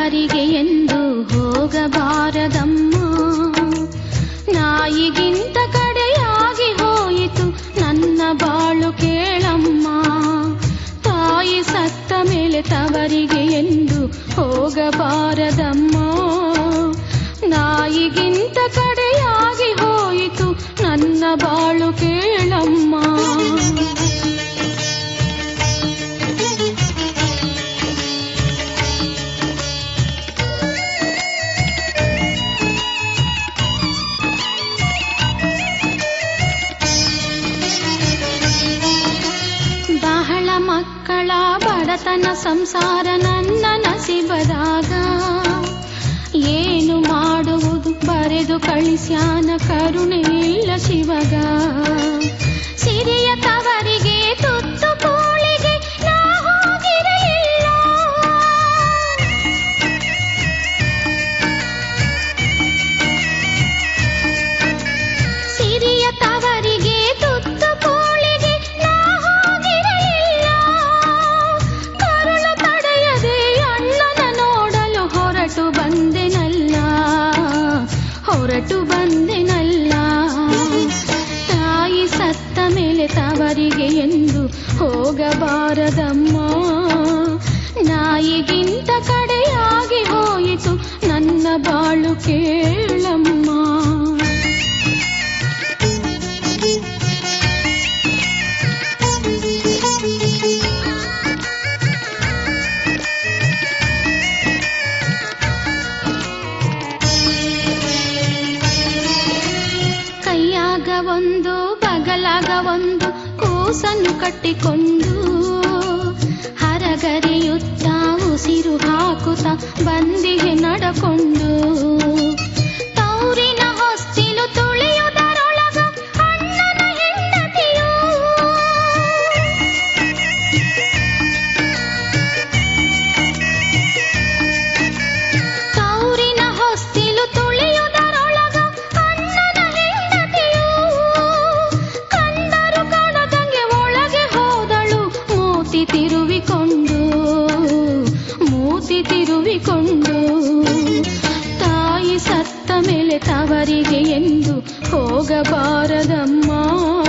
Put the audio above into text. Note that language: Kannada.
ತವರಿಗೆ ಎಂದು ಹೋಗಬಾರದಮ್ಮ ನಾಯಿಗಿಂತ ಕಡೆಯಾಗಿ ಹೋಯಿತು ನನ್ನ ಬಾಳು ಕೇಳಮ್ಮ ತಾಯಿ ಸತ್ತ ಮೇಲೆ ತವರಿಗೆ ಎಂದು ಹೋಗಬಾರದಮ್ಮ ನಾಯಿಗಿಂತ ಕಡೆಯಾಗಿ ಹೋಯಿತು ನನ್ನ ಬಾಳು ಕೇಳಮ್ಮ ಬಹಳ ಮಕ್ಕಳ ಬಡತನ ಸಂಸಾರ ನನ್ನ ನಸಿಬದಾಗ ಏನು ಮಾಡುವುದು ಬರೆದು ಕಳಿಸ್ಯಾನ ಕರುಣೆ ಇಲ್ಲ ಶಿವಗ ಸಿರಿಯ ತವರಿಗೆ ತುತ್ತು ಕೋಳಿಗೆ ನಾ ಹೋಗಿರಲಿಲ್ಲ ಸಿರಿಯ ತವರಿಗೆ ತುತ್ತು ಕೋಳಿಗೆ ನಾ ಹೋಗಿರಲಿಲ್ಲ ಕರುಳು ತಡೆಯದೆ ಅಣ್ಣನ ನೋಡಲು ಹೊರಟು ಬಂದೆನಲ್ಲ ಹೊರಟು ಬಂದೆನಲ್ಲ ತಾಯಿ ಸತ್ತ ಮೇಲೆ ತವರಿಗೆ ಎಂದು ಹೋಗಬಾರದಮ್ಮ ನಾಯಿಗಿಂತ ಕಡೆಯಾಗಿ ಹೋಯಿತು ನನ್ನ ಬಾಳು ಕೇಳಮ್ಮ ಕೈಯಾಗ ಒಂದು ಬಗಲಾಗ ಒಂದು ಕೂಸನ್ನು ಕಟ್ಟಿಕೊಂಡು ಹರಗರಿಯುತ್ತ ಉಸಿರು ಹಾಕುತ್ತ ಬಂದಿಗೆ ನಡಕೊಂಡು ತೌರಿನ ಹೊಸ್ತಿಲು ತುಳಿಯುವುದರೊಳಗ ಅಣ್ಣನ ಹೆಂಡತಿಯು ತೌರಿನ ಹೊಸ್ತಿಲು ತುಳಿಯುವುದರೊಳಗ ಅಣ್ಣನ ಹೆಂಡತಿಯು ಕಂಡರು ಕಾಣದಂಗೆ ಒಳಗೆ ಹೋದಳು ಮೂತಿ ತಿರುವಿಕೊಂಡು ಮೂತಿ ತಿರುವಿಕೊಂಡು ತಾಯಿ ಸತ್ತ ಮೇಲೆ ತವರಿಗೆ ಎಂದು ಹೋಗಬಾರದಮ್ಮ